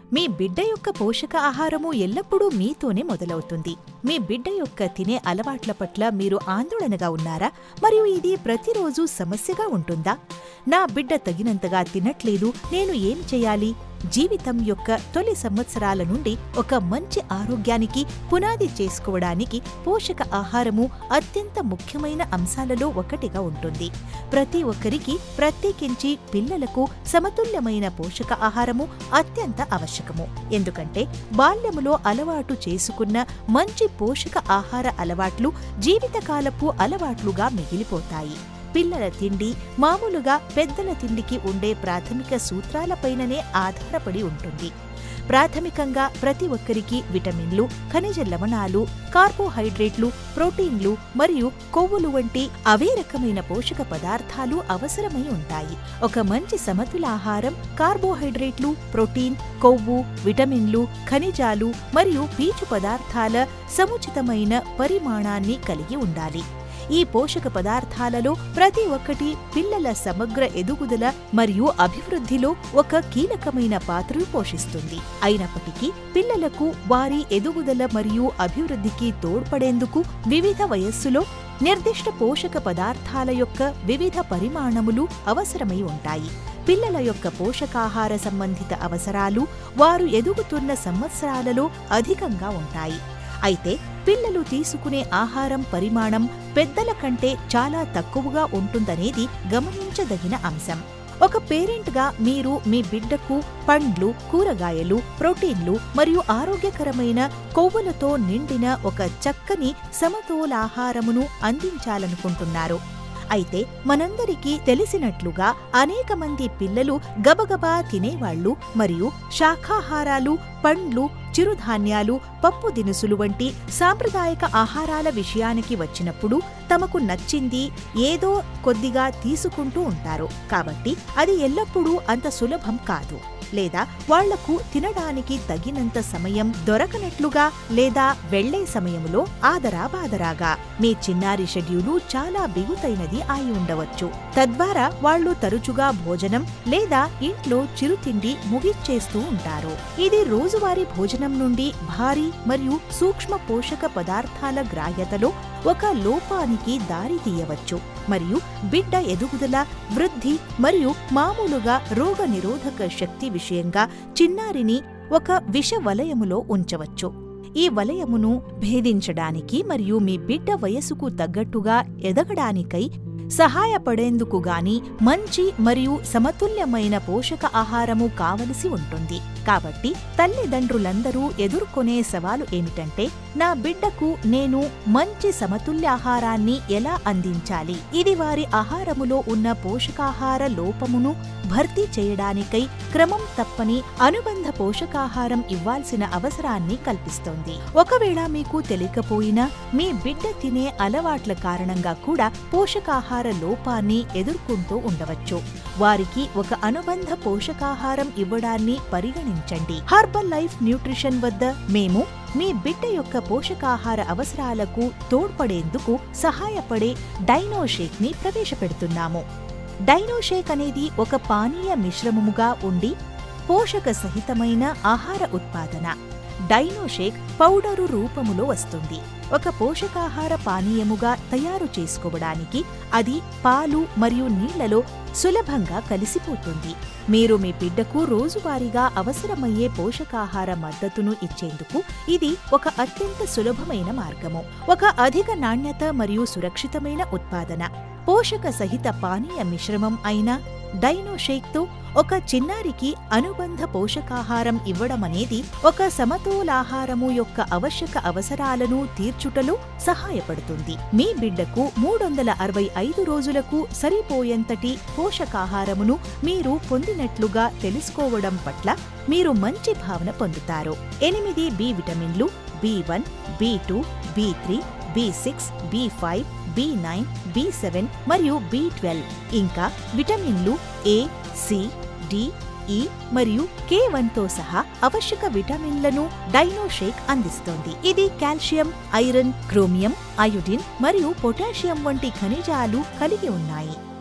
మీ బిడ్డ యొక్క పోషక ఆహారము ఎల్లప్పుడూ మీతోనే మొదలవుతుంది మీ బిడ్డ యొక్క తినే అలవాట్ల పట్ల మీరు ఆందోళనగా ఉన్నారా మరియు ఇది ప్రతిరోజు సమస్యగా ఉంటుందా నా బిడ్డ తగినంతగా తినట్లేదు నేను ఏం చేయాలి జీవితం యొక్క తొలి సంవత్సరాల నుండి ఒక మంచి ఆరోగ్యానికి పునాది చేసుకోవడానికి పోషక ఆహారము అత్యంత ముఖ్యమైన అంశాలలో ఒకటిగా ఉంటుంది ప్రతి ఒక్కరికి ప్రత్యేకించి పిల్లలకు సమతుల్యమైన పోషక ఆహారము అత్యంత ఆవశ్యకము ఎందుకంటే బాల్యములో అలవాటు చేసుకున్న మంచి పోషక ఆహార అలవాట్లు జీవితకాలపు అలవాట్లుగా మిగిలిపోతాయి పిల్లల తిండి మామూలుగా పెద్దల తిండికి ఉండే ప్రాథమిక సూత్రాలపైననే ఆధారపడి ఉంటుంది ప్రాథమికంగా ప్రతి ఒక్కరికి విటమిన్లు ఖనిజ లవణాలు కార్బోహైడ్రేట్లు ప్రోటీన్లు మరియు కొవ్వులు వంటి అవే రకమైన పోషక పదార్థాలు అవసరమై ఉంటాయి ఒక మంచి సమతుల ఆహారం కార్బోహైడ్రేట్లు ప్రోటీన్ కొవ్వు విటమిన్లు ఖనిజాలు మరియు పీచు పదార్థాల సముచితమైన పరిమాణాన్ని కలిగి ఉండాలి ఈ పోషక పదార్థాలలో ప్రతి ఒక్కటి పిల్లల సమగ్ర ఎదుగుదల మరియు అభివృద్ధిలో ఒక కీలకమైన పాత్రను పోషిస్తుంది అయినప్పటికీ పిల్లలకు వారి ఎదుగుదల మరియు అభివృద్ధికి తోడ్పడేందుకు వివిధ వయస్సులో నిర్దిష్ట పోషక పదార్థాల యొక్క వివిధ పరిమాణములు అవసరమై ఉంటాయి పిల్లల యొక్క పోషకాహార సంబంధిత అవసరాలు వారు ఎదుగుతున్న సంవత్సరాలలో అధికంగా ఉంటాయి అయితే పిల్లలు తీసుకునే ఆహారం పరిమాణం పెద్దల కంటే చాలా తక్కువగా ఉంటుందనేది గమనించదగిన అంశం ఒక పేరెంట్గా మీరు మీ బిడ్డకు పండ్లు కూరగాయలు ప్రోటీన్లు మరియు ఆరోగ్యకరమైన కొవ్వులతో నిండిన ఒక చక్కని సమతోలాహారమును అందించాలనుకుంటున్నారు అయితే మనందరికీ తెలిసినట్లుగా అనేక మంది పిల్లలు గబగబా తినేవాళ్లు మరియు శాఖాహారాలు పండ్లు చిరుధాన్యాలు పప్పు దినుసులు వంటి సాంప్రదాయక ఆహారాల విషయానికి వచ్చినప్పుడు తమకు నచ్చింది ఏదో కొద్దిగా తీసుకుంటూ ఉంటారు కాబట్టి అది ఎల్లప్పుడూ అంత సులభం కాదు లేదా వాళ్లకు తినడానికి తగినంత సమయం దొరకనట్లుగా లేదా వెళ్లే సమయంలో ఆదరాబాదరాగా మీ చిన్నారి షెడ్యూలు చాలా బిగుతైనది అయి ఉండవచ్చు తద్వారా వాళ్లు తరచుగా భోజనం లేదా ఇంట్లో చిరుతిండి ముగిచ్చేస్తూ ఉంటారు ఇది రోజువారీ భోజనం నుండి భారీ మరియు సూక్ష్మ పోషక పదార్థాల గ్రాహ్యతలో ఒక లోపానికి దారి తీయవచ్చు మరియు బిడ్డ ఎదుగుదల వృద్ధి మరియు మామూలుగా రోగ నిరోధక శక్తి విషయంగా చిన్నారిని ఒక విష వలయములో ఉంచవచ్చు ఈ వలయమును భేదించడానికి మరియు మీ బిడ్డ వయసుకు తగ్గట్టుగా ఎదగడానికై సహాయపడేందుకు గాని మంచి మరియు సమతుల్యమైన పోషక ఆహారము కావలసి ఉంటుంది కాబట్టి తల్లిదండ్రులందరూ ఎదుర్కొనే సవాలు ఏమిటంటే నా బిడ్డకు నేను మంచి సమతుల్యాహారాన్ని ఎలా అందించాలి ఇది వారి ఆహారములో ఉన్న పోషకాహార లోపమును భర్తీ చేయడానికై క్రమం తప్పని అనుబంధ పోషకాహారం ఇవ్వాల్సిన అవసరాన్ని కల్పిస్తోంది ఒకవేళ మీకు తెలియకపోయినా మీ బిడ్డ తినే అలవాట్ల కారణంగా కూడా పోషకాహార లోపాన్ని ఎదుర్కొంటూ ఉండవచ్చు వారికి ఒక అనుబంధ పోషకాహారం ఇవ్వడాన్ని పరిగణించండి హార్బల్ లైఫ్ న్యూట్రిషన్ వద్ద మేము మీ బిడ్డ యొక్క పోషకాహార అవసరాలకు తోడ్పడేందుకు సహాయపడే డైనోషేక్ ని ప్రవేశపెడుతున్నాము డైనోషేక్ అనేది ఒక పానీయ మిశ్రమముగా ఉండి పోషక సహితమైన ఆహార ఉత్పాదన డైనోషేక్ పౌడరు రూపములో వస్తుంది ఒక పోషకాహార పానీయముగా తయారు చేసుకోవడానికి అది పాలు మరియు నీళ్లలో సులభంగా కలిసిపోతుంది మీరు మీ బిడ్డకు రోజువారీగా అవసరమయ్యే పోషకాహార మద్దతును ఇచ్చేందుకు ఇది ఒక అత్యంత సులభమైన మార్గము ఒక అధిక నాణ్యత మరియు సురక్షితమైన ఉత్పాదన పోషక సహిత పానీయ మిశ్రమం అయిన డైనోషేక్తో ఒక చిన్నారికి అనుబంధ పోషకాహారం ఇవ్వడమనేది ఒక సమతోలాహారము యొక్క ఆవశ్యక అవసరాలను తీర్చుటలో సహాయపడుతుంది మీ బిడ్డకు మూడొందల అరవై ఐదు రోజులకు సరిపోయేంతటి పోషకాహారమును మీరు పొందినట్లుగా తెలుసుకోవడం పట్ల మీరు మంచి భావన పొందుతారు ఎనిమిది బి విటమిన్లు B one B two B three B six B five B nine B seven మరియు బి ట్వెల్వ్ ఇంకా విటమిన్లు ఏ సి డి ఈ మరియు కే తో సహా ఆవశ్యక విటమిన్లను డైనోషేక్ అందిస్తోంది ఇది కాల్షియం ఐరన్ క్రోమియం అయోడిన్ మరియు పొటాషియం వంటి ఖనిజాలు కలిగి ఉన్నాయి